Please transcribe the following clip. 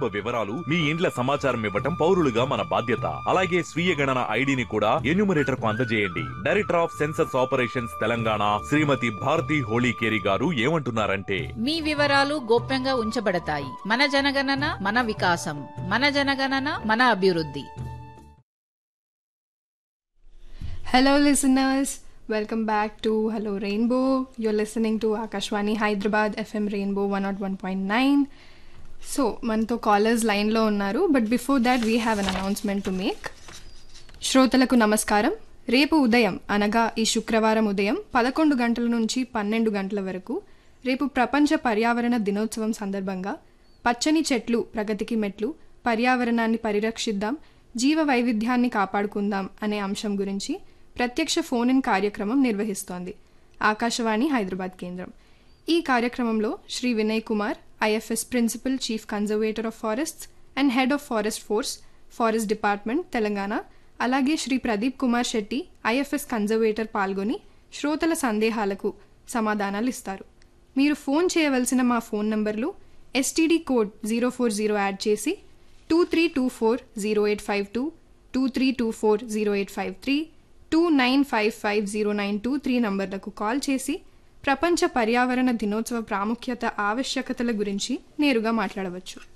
కుటుంబ వివరాలు మీ ఇండ్ల సమాచారం ఇవ్వటం పౌరులుగా మన బాధ్యత అలాగే స్వీయ గణన ఐడిని కూడా ఎన్యూమరేటర్ కు అందజేయండి director of census operations Telangana Shrimati Bharati Holikeri garu ఏమంటున్నారంటే మీ వివరాలు గోప్యంగా ఉంచబడతాయి మన జనగణన మన వికాసం మన జనగణన మన అభివృద్ధి Hello, listeners. Welcome back to Hello Rainbow. You're listening to Akashwani Hyderabad FM Rainbow 101.9. So మనతో కాలర్స్ లైన్లో ఉన్నారు but before that we have an announcement to make శ్రోతలకు నమస్కారం రేపు ఉదయం అనగా ఈ శుక్రవారం ఉదయం పదకొండు గంటల నుంచి పన్నెండు గంటల వరకు రేపు ప్రపంచ పర్యావరణ దినోత్సవం సందర్భంగా పచ్చని చెట్లు ప్రగతికి మెట్లు పర్యావరణాన్ని పరిరక్షిద్దాం జీవ వైవిధ్యాన్ని కాపాడుకుందాం అనే అంశం గురించి ప్రత్యక్ష ఫోన్ ఇన్ కార్యక్రమం నిర్వహిస్తోంది ఆకాశవాణి హైదరాబాద్ కేంద్రం ఈ కార్యక్రమంలో Shri Vinay Kumar IFS principal chief conservator of forests and head of forest force forest department Telangana అలాగే శ్రీ ప్రదీప్ కుమార్ శెట్టి ఐఎఫ్ఎస్ కన్జర్వేటర్ పాల్గొని శ్రోతల సందేహాలకు సమాధానాలు ఇస్తారు మీరు ఫోన్ చేయవలసిన మా ఫోన్ నంబర్లు STD code zero four zero add చేసి two three two four zero eight five two two three two four zero eight five three two nine five five zero nine two three నంబర్లకు call చేసి ప్రపంచ పర్యావరణ దినోత్సవ ప్రాముఖ్యత ఆవశ్యకతల గురించి నేరుగా మాట్లాడవచ్చు